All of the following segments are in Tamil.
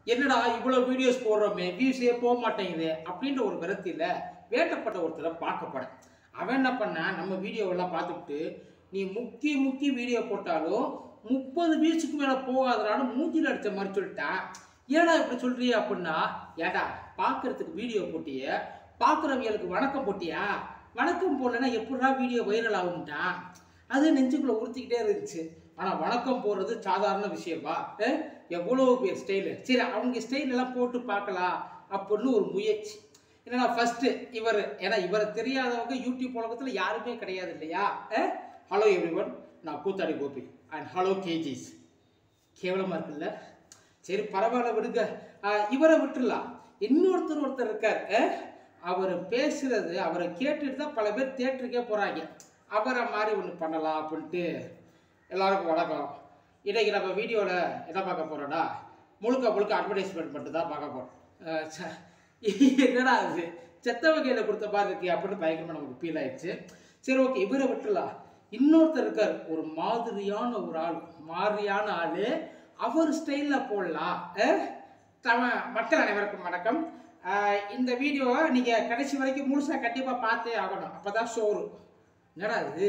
என்னடா இவ்வளோ வீடியோஸ் போடுறோமே வியூஸே போக மாட்டேங்குது அப்படின்ற ஒரு விரத்தியில் வேண்டப்பட்ட ஒருத்தரை பார்க்க போறேன் அவன் என்ன பண்ணான் நம்ம வீடியோவெல்லாம் பார்த்துக்கிட்டு நீ முக்கி முக்கி வீடியோ போட்டாலும் முப்பது வியூஸுக்கு மேலே போகாதடான்னு மூஞ்சில் அடிச்ச மாதிரி சொல்லிட்டான் ஏடா இப்படி சொல்றிய அப்படின்னா ஏடா பார்க்கறதுக்கு வீடியோ போட்டிய பார்க்குறவங்களுக்கு வணக்கம் போட்டியா வணக்கம் போடலைன்னா எப்படிடா வீடியோ வைரல் ஆகும்ட்டான் அது நெஞ்சுக்குள்ள உறுத்திக்கிட்டே இருந்துச்சு ஆனால் வணக்கம் போடுறது சாதாரண விஷயமா அஹ்? எவ்வளோ பேர் ஸ்டைலு சரி அவங்க ஸ்டைல் எல்லாம் போட்டு பார்க்கலாம் அப்படின்னு ஒரு முயற்சி என்னன்னா ஃபர்ஸ்ட் இவர் ஏன்னா இவரை தெரியாதவங்க யூடியூப் உலகத்தில் யாருமே கிடையாது இல்லையா ஹலோ எவ்ரிவன் நான் கூத்தாடி கோபி அண்ட் ஹலோ கேஜிஸ் கேவலமாக இருக்குல்ல சரி பரவாயில்ல விடுங்க ஆஹ் இவரை விட்டுடலாம் இன்னொருத்தர் ஒருத்தர் இருக்கார் அஹ்? அவர் பேசுறது அவரை கேட்டுட்டு தான் பல பேர் தேட்டருக்கே போகிறாங்க அவரை மாதிரி ஒன்று பண்ணலாம் அப்படின்ட்டு எல்லாருக்கும் வணக்கம் இன்னைக்கு நம்ம வீடியோவில் என்ன பார்க்க போகிறோன்னா முழுக்க முழுக்க அட்வர்டைஸ்மெண்ட் மட்டும் தான் பார்க்க போகிறோம் என்னடா அது செத்த வகையில் கொடுத்த மாதிரி இருக்கு அப்படின்னு பயங்கரமாக நமக்கு ஃபீல் ஆயிடுச்சு சரி ஓகே இவரை விட்டுலாம் இன்னொருத்தர் இருக்கார் ஒரு மாதிரியான ஒரு ஆள் மாதிரியான ஆள் அவர் ஸ்டைலில் போடலாம் அஹ்? தம மக்கள் அனைவருக்கும் வணக்கம் அஹ், இந்த வீடியோவை நீங்கள் கடைசி வரைக்கும் முழுசாக கண்டிப்பாக பார்த்தே ஆகணும் அப்போ தான் ஷோரு என்னடா இது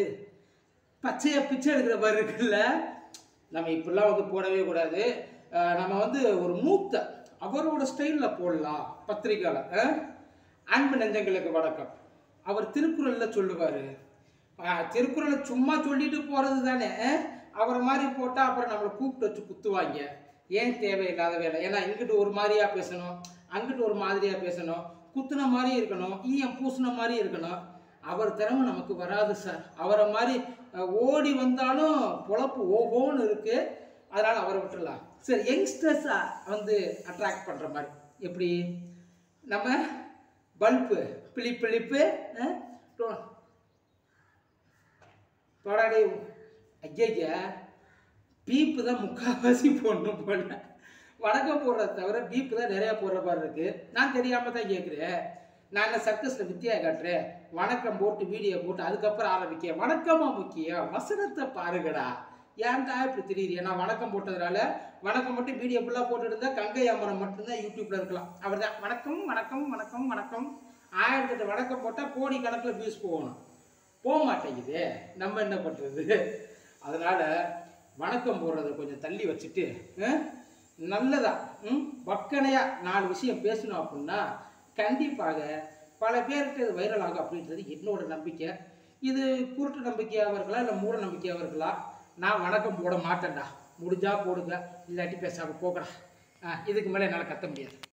பச்சையா பிச்சை எடுக்கிற மாதிரி இருக்குல்ல நம்ம இப்படிலாம் வந்து போடவே கூடாது அஹ் நம்ம வந்து ஒரு மூத்த அவரோட ஸ்டைலில் போடலாம் பத்திரிக்கையில் அன்பு நெஞ்சங்களுக்கு வணக்கம் அவர் திருக்குறளில் சொல்லுவார் திருக்குறளை சும்மா சொல்லிட்டு போகிறது தானே அஹ்? அவரை மாதிரி போட்டால் அப்புறம் நம்மளை கூப்பிட்டு வச்சு குத்துவாங்க ஏன் தேவையில்லாத வேலை ஏன்னா இங்கிட்டு ஒரு மாதிரியா பேசணும் அங்கிட்டு ஒரு மாதிரியா பேசணும் குத்துன மாதிரி இருக்கணும் ஈயம் பூசின மாதிரி இருக்கணும் அவர் திறமை நமக்கு வராது சார் அவரை மாதிரி அஹ், ஓடி வந்தாலும் பொழப்பு ஓஹோன்னு இருக்கு அதனால அவரை விட்டுறலாம் சரி யங்ஸ்டர்ஸா வந்து அட்ராக்ட் பண்ற மாதிரி எப்படி நம்ம பல்பு பிளி பிளிப்பு அஹ், டோ- போடாடி ஐயா பீப்பு தான் முக்கால்வாசி போடணும் போல வணக்கம் போடுறத தவிர பீப்பு தான் நிறையா போடுற மாதிரி இருக்கு நான் தெரியாம தான் கேட்குறேன் நான் என்ன சர்க்கஸில் வித்தியா காட்டுறேன் வணக்கம் போட்டு வீடியோ போட்டு அதுக்கப்புறம் ஆரம்பிக்க வணக்கமா முக்கியம் வசனத்தை பாருங்கடா ஏன்டா இப்படி தெரியுது நான் வணக்கம் போட்டதுனால வணக்கம் மட்டும் வீடியோ ஃபுல்லாக போட்டுட்டு இருந்தா கங்கை அமரம் மட்டும்தான் யூடியூப்ல இருக்கலாம் அவர் தான் வணக்கம் வணக்கம் வணக்கம் வணக்கம் ஆயிரத்தெட்டு வணக்கம் போட்டால் கோடி கணக்கில் வியூஸ் போகணும் போக மாட்டேங்குது நம்ம என்ன பண்ணுறது அதனால வணக்கம் போடுறத கொஞ்சம் தள்ளி வச்சுட்டு அஹ், நல்லதா ம் வக்கனையா நாலு விஷயம் பேசணும் அப்படின்னா கண்டிப்பாக பல பேருக்கு இது வைரல் ஆகும் அப்படின்றது என்னோட நம்பிக்கை இது குருட்டு நம்பிக்கையாக இருக்கலாம் இல்லை மூட நம்பிக்கையாக இருக்கலாம் நான் வணக்கம் போட மாட்டேன்டா முடிஞ்சா போடுங்க இல்லாட்டி பேசாம போகடா ஆ இதுக்கு மேலே என்னால் கத்த முடியாது